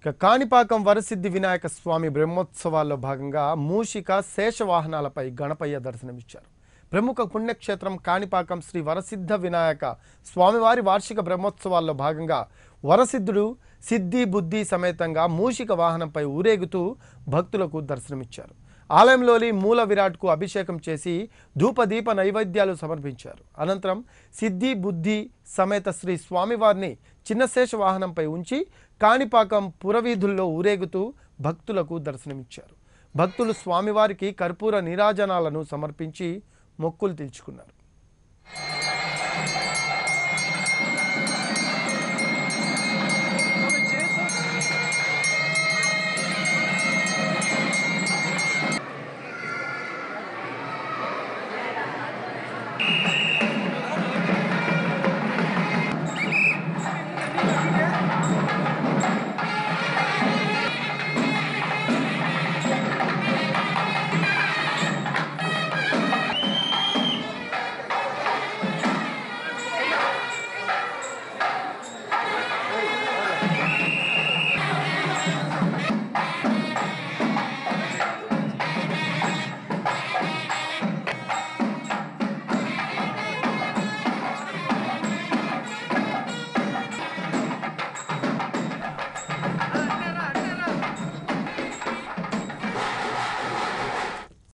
ఇక కాణిపాకం వరసిద్ధి వినాయక స్వామి బ్రహ్మోత్సవాల్లో భాగంగా మూషిక శేష వాహనాలపై గణపయ్య దర్శనమిచ్చారు ప్రముఖ పుణ్యక్షేత్రం కాణిపాకం శ్రీ వరసిద్ధ వినాయక స్వామివారి వార్షిక బ్రహ్మోత్సవాల్లో భాగంగా వరసిద్ధుడు సిద్ధి బుద్ధి సమేతంగా మూషిక వాహనంపై ఊరేగుతూ భక్తులకు దర్శనమిచ్చారు ఆలయంలోని మూల విరాట్కు అభిషేకం చేసి ధూపదీప నైవేద్యాలు సమర్పించారు అనంతరం సిద్ధి బుద్ధి సమేత శ్రీ స్వామివారిని చిన్నశేష వాహనంపై ఉంచి కాణిపాకం పురవీధుల్లో ఊరేగుతూ భక్తులకు దర్శనమిచ్చారు భక్తులు స్వామివారికి కర్పూర నీరాజనాలను సమర్పించి మొక్కులు తీర్చుకున్నారు